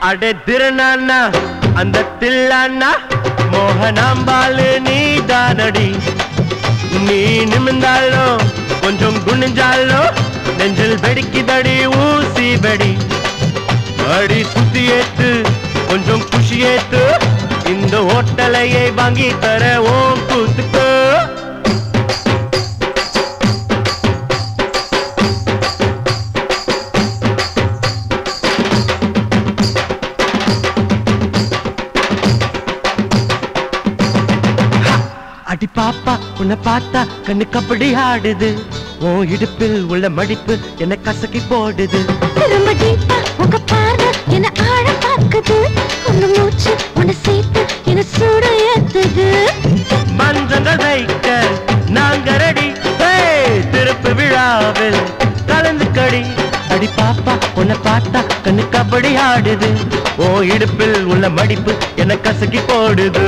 அடே திருநாண்ணா அந்த தில்லாண்ணா மோகனாம்பாலு நீ தானடி நீ நிமிந்தாலும் கொஞ்சம் குனிஞ்சாலும் நெஞ்சில் வெடிக்குதடி ஊசி வெடி அடி சுத்தி ஏத்து கொஞ்சம் குஷி ஏத்து இந்த ஹோட்டலையை வாங்கி தர ஓம் கூத்துக்கு அடி பாப்பா உன்னை பார்த்தா கண்ணு கபடி ஆடுது உன் இடுப்பில் உள்ள மடிப்பு என்ன கசக்கி போடுது திரும்ப டீப்பா உங்க பார்வை என்ன ஆழ பார்க்குது உன்ன மூச்சு உன்னை சேர்த்து என்ன சூட ஏத்துது மன்றங்கள் வைக்க நாங்க ரெடி திருப்பு விழாவில் கலந்து கடி அடி பாப்பா உன்னை பார்த்தா கண்ணு கபடி ஆடுது ஓ இடுப்பில் உள்ள மடிப்பு என்ன கசக்கி போடுது